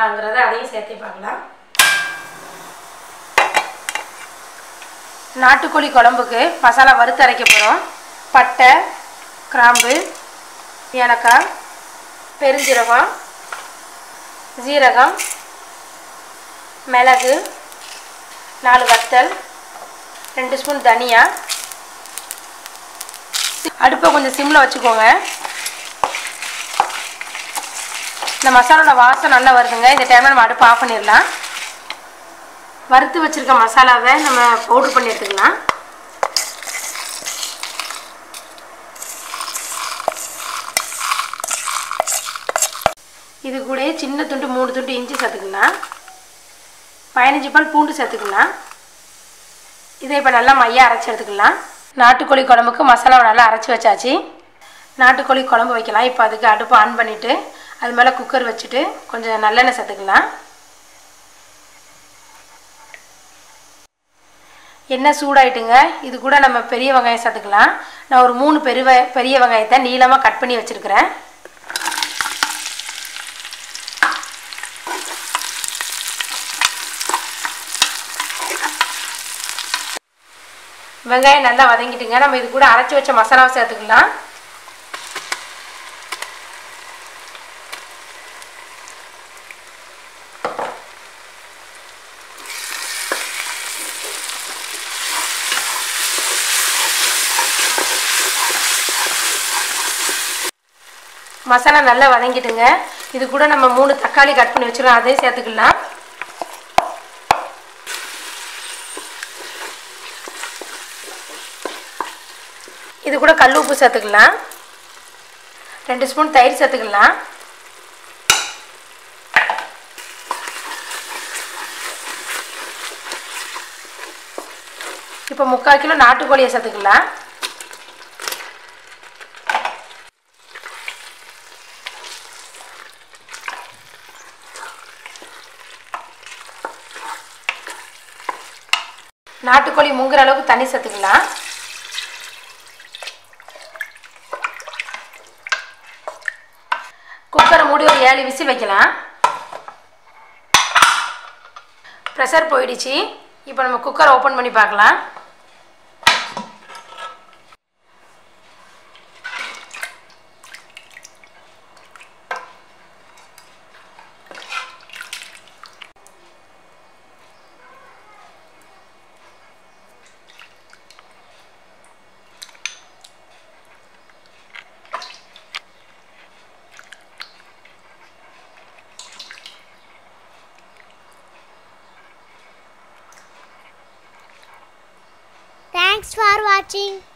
சேர்த்துக்கலாங்கிறத அதையும் சேர்த்து பார்க்கலாம் நாட்டுக்கோழி குழம்புக்கு மசாலா வறுத்து அரைக்க போகிறோம் பட்டை கிராம்பு ஏலக்காய் பெருஞ்சீரகம் ஜீரகம் மிளகு நாலு வத்தல் ரெண்டு ஸ்பூன் தனியா அடுப்பை கொஞ்சம் சிம்மில் வச்சுக்கோங்க இந்த மசாலோட வாசம் நல்லா வருதுங்க இந்த டைமில் நம்ம அடுப்பு ஆஃப் பண்ணிடலாம் வறுத்து வச்சுருக்க மசாலாவை நம்ம பவுட்ரு பண்ணி எடுத்துக்கலாம் இது கூட சின்ன துண்டு மூணு துண்டு இஞ்சி சேர்த்துக்கலாம் பதினஞ்சு பால் பூண்டு சேர்த்துக்கலாம் இதை இப்போ நல்லா மையாக அரைச்சி எடுத்துக்கலாம் நாட்டுக்கோழி குழம்புக்கு மசாலாவை நல்லா அரைச்சி வச்சாச்சு நாட்டுக்கோழி குழம்பு வைக்கலாம் இப்போ அதுக்கு அடுப்பு ஆன் பண்ணிவிட்டு அது மேலே குக்கர் வச்சுட்டு கொஞ்சம் நல்லெண்ணெய் சேர்த்துக்கலாம் எண்ணெய் சூடாயிட்டுங்க இது கூட நம்ம பெரிய வெங்காயம் சேர்த்துக்கலாம் நான் ஒரு மூணு பெரிய வெ- பெரிய வெங்காயத்தை நீளமாக கட் பண்ணி வச்சுருக்கிறேன் வெங்காயம் நல்லா வதங்கிட்டுங்க நம்ம இது கூட அரைச்சி வச்ச மசாலாவை சேர்த்துக்கலாம் மசாலா நல்லா வதங்கிட்டுங்க இது கூட நம்ம மூணு தக்காளி கட் பண்ணி வச்சிருக்கோம் அதையும் சேர்த்துக்கலாம் இது கூட கல் உப்பு சேர்த்துக்கலாம் ரெண்டு ஸ்பூன் தயிர் சேர்த்துக்கலாம் இப்போ முக்கால் கிலோ நாட்டுக்கோழியை சேர்த்துக்கலாம் நாட்டுக்கோழி முங்குற அளவுக்கு தண்ணி சேர்த்துக்கலாம் குக்கரை மூடி ஒரு ஏழு விசில் வைக்கலாம் ப்ரெஷர் போயிடுச்சு இப்போ நம்ம குக்கரை ஓப்பன் பண்ணி பார்க்கலாம் Thanks for watching.